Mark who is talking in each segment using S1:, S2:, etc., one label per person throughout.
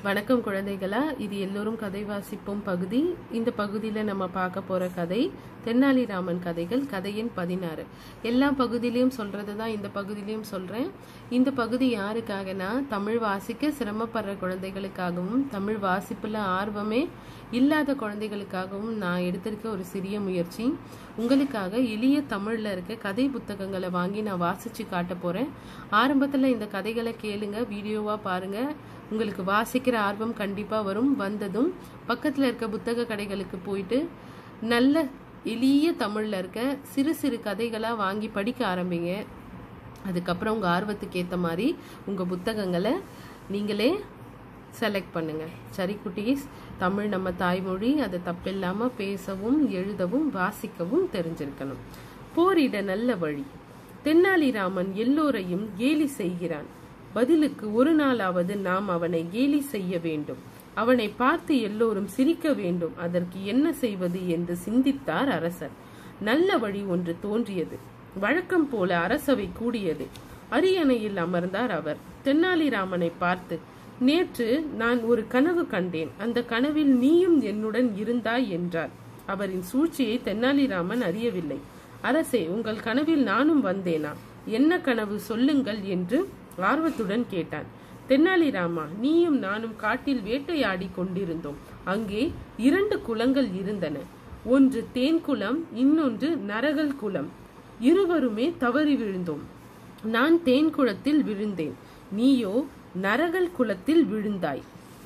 S1: வணக்கம் குழந்தைகளா இது எல்லோரும் கதை வாசிப்போம் பகுதி இந்த பகுதியில் நம்ம பார்க்க போற கதை தென்னாலிராமன் கதைகள் கதையின் பதினாறு எல்லா பகுதியிலையும் சொல்றது தான் இந்த பகுதியிலையும் சொல்றேன் இந்த பகுதி யாருக்காகனா தமிழ் வாசிக்க சிரமப்படுற குழந்தைகளுக்காகவும் தமிழ் வாசிப்புல ஆர்வமே இல்லாத குழந்தைகளுக்காகவும் நான் எடுத்திருக்க ஒரு சிறிய முயற்சி உங்களுக்காக எளிய தமிழ்ல இருக்க கதை புத்தகங்களை வாங்கி நான் வாசிச்சு காட்ட போறேன் ஆரம்பத்துல இந்த கதைகளை கேளுங்க வீடியோவா பாருங்க உங்களுக்கு வாசிக்கிற ஆர்வம் கண்டிப்பா வரும் வந்ததும் பக்கத்துல இருக்க புத்தக கடைகளுக்கு போயிட்டு நல்ல எளிய தமிழ்ல இருக்க சிறு சிறு கதைகளா வாங்கி படிக்க ஆரம்பிங்க அதுக்கப்புறம் உங்க ஆர்வத்துக்கு ஏத்த மாதிரி உங்க புத்தகங்களை நீங்களே செலக்ட் பண்ணுங்க சரி குட்டீஸ் தமிழ் நம்ம தாய்மொழி அதை தப்பில்லாம பேசவும் எழுதவும் வாசிக்கவும் தெரிஞ்சிருக்கணும் போரிட நல்ல வழி தென்னாலிராமன் எல்லோரையும் கேலி செய்கிறான் பதிலுக்கு ஒரு நாளாவது நாம் அவனை கேலி செய்ய வேண்டும் அவனை பார்த்து எல்லோரும் சிரிக்க வேண்டும் அதற்கு என்ன செய்வது என்று சிந்தித்தார் அரசர் நல்ல வழி ஒன்று தோன்றியது வழக்கம் போல அரசவை கூடியது அரியணையில் அமர்ந்தார் அவர் தென்னாலிராமனை பார்த்து நேற்று நான் ஒரு கனவு கண்டேன் அந்த கனவில் நீயும் என்னுடன் இருந்தாய் என்றார் அவரின் சூழ்ச்சியை தென்னாலிராமன் அறியவில்லை அரசே உங்கள் கனவில் நானும் வந்தேனா என்ன கனவு சொல்லுங்கள் என்று ஆர்வத்துடன் கேட்டான் தென்னாலிராமா நீயும் நானும் காட்டில் வேட்டையாடி கொண்டிருந்தோம் அங்கே இரண்டு குளங்கள் இருந்தன ஒன்று தேன் குளம் இன்னொன்று நரகல் குளம் இருவருமே தவறி விழுந்தோம் நான் தேன் குளத்தில் விழுந்தேன் நீயோ நரகல் குளத்தில் விழுந்தாய்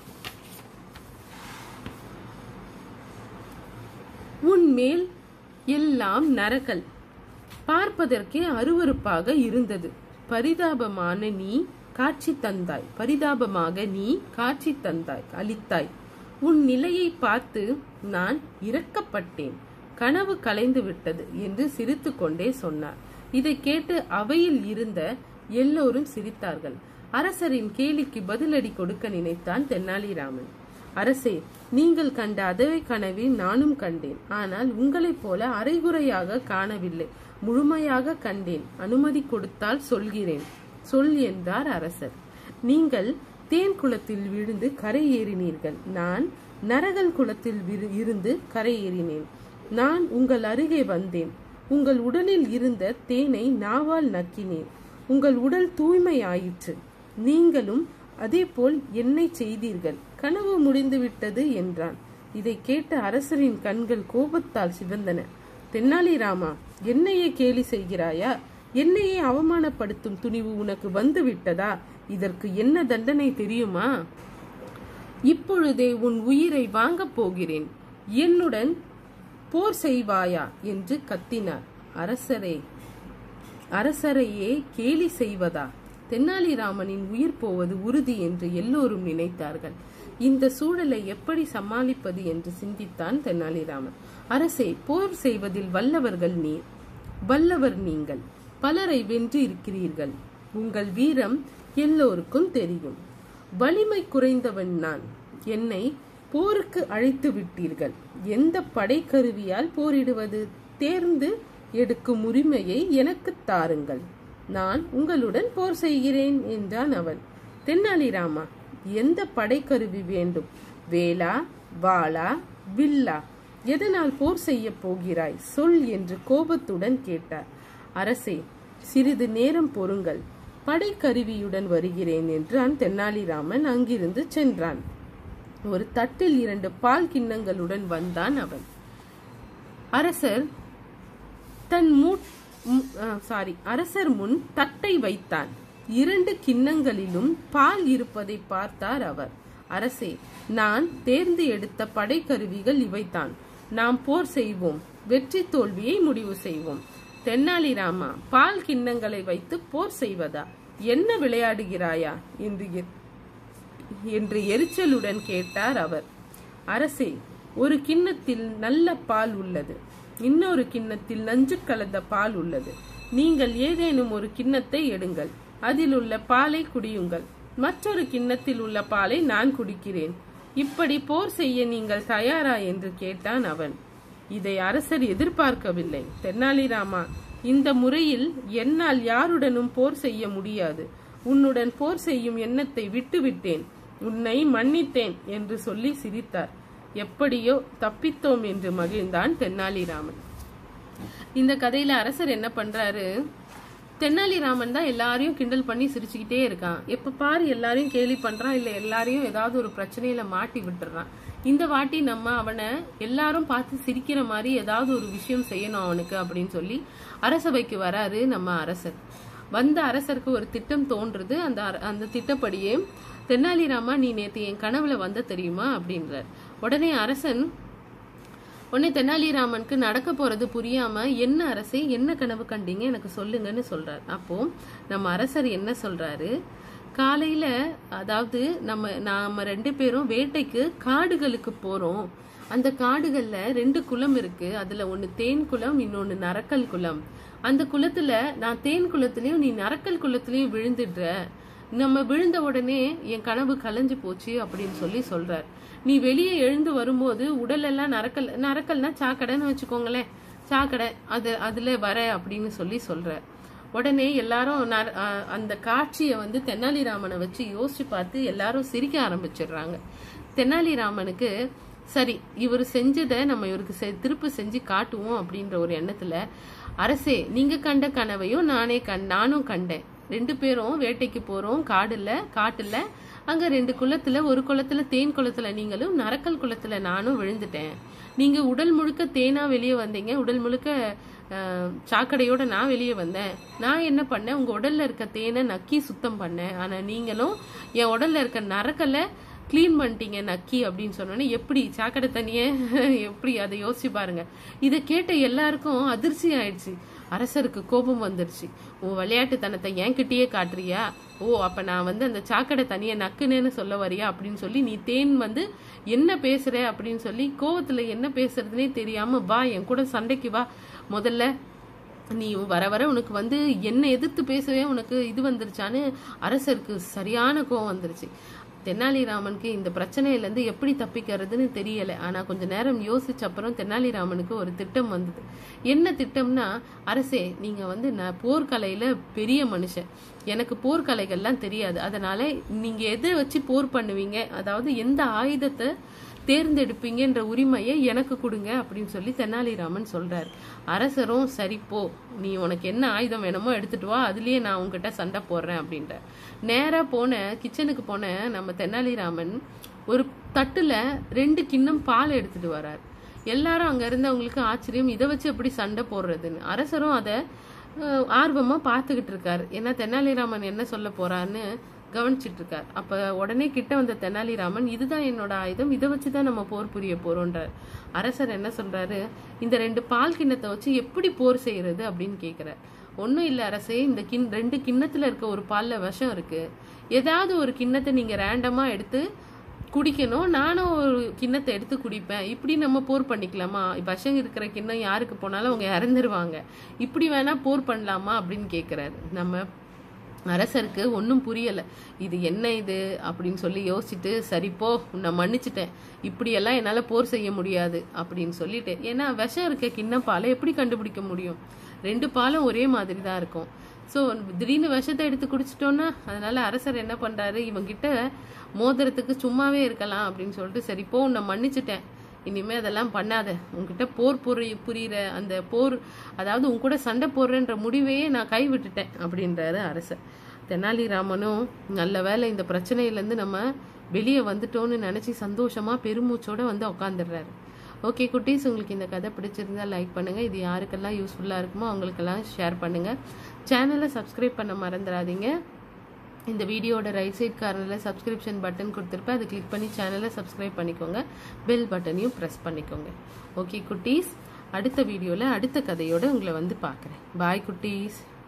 S1: உன் மேல் எல்லாம் நரகல் பார்ப்பதற்கே அருவருப்பாக இருந்தது பரிதாபமான நீ காட்சி தந்தாய் பரிதாபமாக நீ காட்சி தந்தாய் அளித்தாய் உன் நிலையை பார்த்து நான் இறக்கப்பட்டேன் கனவு கலைந்து விட்டது என்று சிரித்து கொண்டே சொன்னார் இதை கேட்டு அவையில் இருந்த எல்லோரும் சிரித்தார்கள் அரசரின் கேலிக்கு பதிலடி கொடுக்க நினைத்தான் தென்னாலிராமன் அரசே நீங்கள் கண்ட அதே கனவை நானும் கண்டேன் ஆனால் உங்களைப் போல அரைகுறையாக காணவில்லை முழுமையாக கண்டேன் அனுமதி கொடுத்தால் சொல்கிறேன் சொல் என்றார் அரசர் நீங்கள் தேன் குளத்தில் விழுந்து கரை ஏறினீர்கள் நான் நரகல் குளத்தில் இருந்து கரை ஏறினேன் நான் உங்கள் அருகே வந்தேன் உங்கள் உடலில் இருந்த தேனை நாவால் நக்கினேன் உங்கள் உடல் தூய்மையாயிற்று நீங்களும் அதேபோல் என்னை செய்தீர்கள் கனவு முடிந்துவிட்டது என்றான் இதை கேட்ட அரசரின் கண்கள் கோபத்தால் சிவந்தன தென்னாலிராமா என்னையே கேலி செய்கிறாயா என்னையே அவமானப்படுத்தும் துணிவு உனக்கு வந்து விட்டதா இதற்கு என்ன தண்டனை தெரியுமா இப்பொழுதே உன் உயிரை வாங்கப் போகிறேன் என்னுடன் போர் செய்வாயா என்று கத்தினார் அரசரே அரசரையே கேலி செய்வதா தென்னாலிராமனின் உயிர் போவது உறுதி என்று எல்லோரும் நினைத்தார்கள் இந்த சூழலை எப்படி சமாளிப்பது என்று சிந்தித்தான் தென்னாலிராமன் அரசே போர் செய்வதில் வல்லவர்கள் நீ வல்லவர் நீங்கள் பலரை வென்று இருக்கிறீர்கள் உங்கள் வீரம் எல்லோருக்கும் தெரியும் வலிமை குறைந்தவன் நான் என்னை போருக்கு அழைத்து விட்டீர்கள் எந்த படைக்கருவியால் போரிடுவது தேர்ந்து எடுக்கும் உரிமையை எனக்கு தாருங்கள் நான் உங்களுடன் போர் செய்கிறேன் என்றான் அவன் தென்னாலிராமா எந்த படைக்கருவி வேண்டும் வேலா வாளா வில்லா எதனால் போர் செய்ய போகிறாய் சொல் என்று கோபத்துடன் கேட்டார் அரசே சிறிது நேரம் பொறுங்கள் படைக்கருவியுடன் வருகிறேன் என்றான் தென்னாலிராமன் அங்கிருந்து சென்றான் ஒரு தட்டில் இரண்டு பால் கிண்ணங்களுடன் வந்தான் அவன் அரசர் தன் மூ சாரி அரசர் முன் தட்டை வைத்தான் இரண்டு கிண்ணங்களிலும் பால் இருப்பதை பார்த்தார் அவர் அரசே நான் தேர்ந்து எடுத்த படைக்கருவிகள் இவைதான் நாம் போர் செய்வோம் வெற்றி தோல்வியை முடிவு செய்வோம் தென்னாலிராமா பால் கிண்ணங்களை வைத்து போர் செய்வதா என்ன விளையாடுகிறாயா என்று என்று எரிச்சலுடன் கேட்டார் அவர் அரசே ஒரு கிண்ணத்தில் நல்ல பால் உள்ளது இன்னொரு கிண்ணத்தில் நஞ்சு கலந்த பால் உள்ளது நீங்கள் ஏதேனும் ஒரு கிண்ணத்தை எடுங்கள் அதில் உள்ள பாலை குடியுங்கள் மற்றொரு கிண்ணத்தில் உள்ள பாலை நான் குடிக்கிறேன் இப்படி போர் செய்ய நீங்கள் தயாரா என்று கேட்டான் அவன் இதை அரசர் எதிர்பார்க்கவில்லை தென்னாலிராமா இந்த முறையில் என்னால் யாருடனும் போர் செய்ய முடியாது உன்னுடன் போர் செய்யும் எண்ணத்தை விட்டுவிட்டேன் உன்னை மன்னித்தேன் என்று சொல்லி சிரித்தார் எப்படியோ தப்பித்தோம் என்று மகிழ்ந்தான் தென்னாலிராமன் இந்த கதையில அரசர் என்ன பண்றாரு தென்னாலிராமன் தான் எல்லாரையும் கிண்டல் பண்ணி சிரிச்சுக்கிட்டே இருக்கான் எப்ப பாரு எல்லாரையும் கேலி பண்றான் இல்ல எல்லாரையும் ஏதாவது ஒரு பிரச்சனையில மாட்டி விட்டுறான் இந்த வாட்டி நம்ம அவனை எல்லாரும் பார்த்து சிரிக்கிற மாதிரி ஏதாவது ஒரு விஷயம் செய்யணும் அவனுக்கு அப்படின்னு சொல்லி அரசவைக்கு வராரு நம்ம அரசர் வந்த அரசருக்கு ஒரு திட்டம் தோன்றுது அந்த அர- அந்த திட்டப்படியே தென்னாலிராமா நீ நேத்து என் கனவுல வந்த தெரியுமா அப்படின்றார் உடனே அரசன் உடனே தெனாலிராமனுக்கு நடக்க போறது புரியாம என்ன அரசே என்ன கனவு கண்டீங்க எனக்கு சொல்லுங்கன்னு சொல்றார் அப்போ நம்ம அரசர் என்ன சொல்றாரு காலையில அதாவது நம்ம நாம ரெண்டு பேரும் வேட்டைக்கு காடுகளுக்கு போறோம் அந்த காடுகள்ல ரெண்டு குளம் இருக்கு அதுல ஒன்னு தேன் குளம் இன்னொன்னு நரக்கல் குளம் அந்த குளத்துல நான் தேன் குளத்திலயும் நீ நரக்கல் குளத்திலயும் விழுந்துடுற நம்ம விழுந்த உடனே என் கனவு கலைஞ்சு போச்சு அப்படின்னு சொல்லி சொல்றார் நீ வெளியே எழுந்து வரும்போது உடல் எல்லாம் நரக்கல் நரக்கல்னா சாக்கடைன்னு வச்சுக்கோங்களேன் சாக்கடை அது அதுல வர அப்படின்னு சொல்லி சொல்றார் உடனே எல்லாரும் நர- அஹ் அந்த காட்சியை வந்து தெனாலிராமனை வச்சு யோசிச்சு பார்த்து எல்லாரும் சிரிக்க ஆரம்பிச்சிடுறாங்க தெனாலிராமனுக்கு சரி இவர் செஞ்சதை நம்ம இவருக்கு செ- திருப்பி செஞ்சு காட்டுவோம் அப்படின்ற ஒரு எண்ணத்துல அரசே நீங்க கண்ட கனவையும் நானே கண் நானும் கண்டேன் ரெண்டு பேரும் வேட்டைக்கு போறோம் காடுல காட்டுல அங்க ரெண்டு குளத்துல ஒரு குளத்துல தேன் குளத்துல நீங்களும் நரக்கல் குளத்துல நானும் விழுந்துட்டேன் நீங்க உடல் முழுக்க தேனா வெளியே வந்தீங்க உடல் முழுக்க அஹ், சாக்கடையோட நான் வெளியே வந்தேன் நான் என்ன பண்ணேன் உங்க உடல்ல இருக்க தேனை நக்கி சுத்தம் பண்ணேன் ஆனா நீங்களும் என் உடல்ல இருக்க நரக்கலை க்ளீன் பண்ணிட்டீங்க நக்கி அப்படின்னு சொன்னோன்னே எப்படி சாக்கடை தண்ணிய எப்படி அதை யோசிச்சு பாருங்க இதை கேட்ட எல்லாருக்கும் அதிர்ச்சி ஆயிடுச்சு அரசருக்கு கோபம் வந்துருச்சு உன் விளையாட்டுத்தனத்தை என்கிட்டயே காட்டுறியா ஓ அப்ப நான் வந்து அந்த சாக்கடை தண்ணியை நக்குனேன்னு சொல்ல வரியா அப்படின்னு சொல்லி நீ தேன் வந்து என்ன பேசுற அப்படின்னு சொல்லி கோவத்துல என்ன பேசுறதுனே தெரியாம வா என் கூட சண்டைக்கு வா முதல்ல நீ வர வர உனக்கு வந்து என்ன எதிர்த்து பேசவே உனக்கு இது வந்துருச்சான்னு அரசருக்கு சரியான கோவம் வந்துருச்சு தெனாலிராமனுக்கு இந்த பிரச்சனையில இருந்து எப்படி தப்பிக்கிறதுன்னு தெரியல ஆனா கொஞ்ச நேரம் யோசிச்ச அப்புறம் தெனாலிராமனுக்கு ஒரு திட்டம் வந்தது என்ன திட்டம்னா அரசே நீங்க வந்து நான் போர்க்கலையில பெரிய மனுஷன் எனக்கு போர்க்கலைகள்லாம் தெரியாது அதனால நீங்க எதை வச்சு போர் பண்ணுவீங்க அதாவது எந்த ஆயுதத்தை தேர்ந்தெடுப்பீங்கன்ற உரிமையை எனக்கு கொடுங்க அப்படின்னு சொல்லி தெனாலிராமன் சொல்றாரு அரசரும் சரி போ நீ உனக்கு என்ன ஆயுதம் வேணுமோ எடுத்துட்டு வா அதுலயே நான் உன்கிட்ட சண்டை போடுறேன் அப்படின்ற நேரா போன கிச்சனுக்கு போன நம்ம தெனாலிராமன் ஒரு தட்டுல ரெண்டு கிண்ணம் பால் எடுத்துட்டு வரார் எல்லாரும் அங்க இருந்தவங்களுக்கு ஆச்சரியம் இதை வச்சு எப்படி சண்டை போடுறதுன்னு அரசரும் அதை அஹ், ஆர்வமா பார்த்துக்கிட்டு இருக்காரு ஏன்னா தெனாலிராமன் என்ன சொல்ல போறான்னு கவனிச்சிட்டு இருக்கார் அப்ப உடனே கிட்ட வந்த தெனாலிராமன் இதுதான் என்னோட ஆயுதம் இதை வச்சுதான் நம்ம போர் புரிய போறோம்ன்றார் அரசர் என்ன சொல்றாரு இந்த ரெண்டு பால் கிண்ணத்தை வச்சு எப்படி போர் செய்யறது அப்படின்னு கேக்குறார் ஒன்றும் இல்லை அரசே இந்த கிண் ரெண்டு கிண்ணத்துல இருக்க ஒரு பால்ல விஷம் இருக்கு ஏதாவது ஒரு கிண்ணத்தை நீங்க ரேண்டமா எடுத்து குடிக்கணும் நானும் ஒரு கிண்ணத்தை எடுத்து குடிப்பேன் இப்படி நம்ம போர் பண்ணிக்கலாமா விஷம் இருக்கிற கிண்ணம் யாருக்கு போனாலும் அவங்க இறந்துருவாங்க இப்படி வேணா போர் பண்ணலாமா அப்படின்னு கேக்குறாரு நம்ம அரசருக்கு ஒன்றும் புரியல இது என்ன இது அப்படின்னு சொல்லி யோசிச்சுட்டு சரி போ நான் மன்னிச்சிட்டேன் இப்படியெல்லாம் என்னால் போர் செய்ய முடியாது அப்படின்னு சொல்லிட்டு ஏன்னா விஷம் இருக்க கிண்ண பாலை எப்படி கண்டுபிடிக்க முடியும் ரெண்டு பாலும் ஒரே மாதிரி தான் இருக்கும் ஸோ திடீர்னு விஷத்தை எடுத்து குடிச்சிட்டோன்னா அதனால அரசர் என்ன பண்றாரு இவங்கிட்ட மோதிரத்துக்கு சும்மாவே இருக்கலாம் அப்படின்னு சொல்லிட்டு சரி போ நான் மன்னிச்சிட்டேன் இனிமே அதெல்லாம் பண்ணாத உன்கிட்ட போர் புரி புரியிற அந்த போர் அதாவது உன் கூட சண்டை போடுறேன்ற முடிவையே நான் கை விட்டுட்டேன் அப்படின்றாரு அரசர் தெனாலிராமனும் நல்ல வேளை இந்த பிரச்சனையிலேருந்து நம்ம வெளியே வந்துட்டோம்னு நினச்சி சந்தோஷமா பெருமூச்சோட வந்து உட்காந்துடுறாரு ஓகே குட்டீஸ் உங்களுக்கு இந்த கதை பிடிச்சிருந்தா லைக் பண்ணுங்க இது யாருக்கெல்லாம் யூஸ்ஃபுல்லாக இருக்குமோ அவங்களுக்கெல்லாம் ஷேர் பண்ணுங்க சேனலை சப்ஸ்கிரைப் பண்ண மறந்துடாதீங்க இந்த வீடியோட ரைட் சைட் கார்னரில் சப்ஸ்கிரிப்ஷன் பட்டன் கொடுத்துருப்பேன் அதை கிளிக் பண்ணி சேனலை சப்ஸ்கிரைப் பண்ணிக்கோங்க பெல் பட்டனையும் ப்ரெஸ் பண்ணிக்கோங்க ஓகே குட்டீஸ் அடுத்த வீடியோவில் அடுத்த கதையோட உங்களை வந்து பார்க்குறேன் பாய் குட்டீஸ்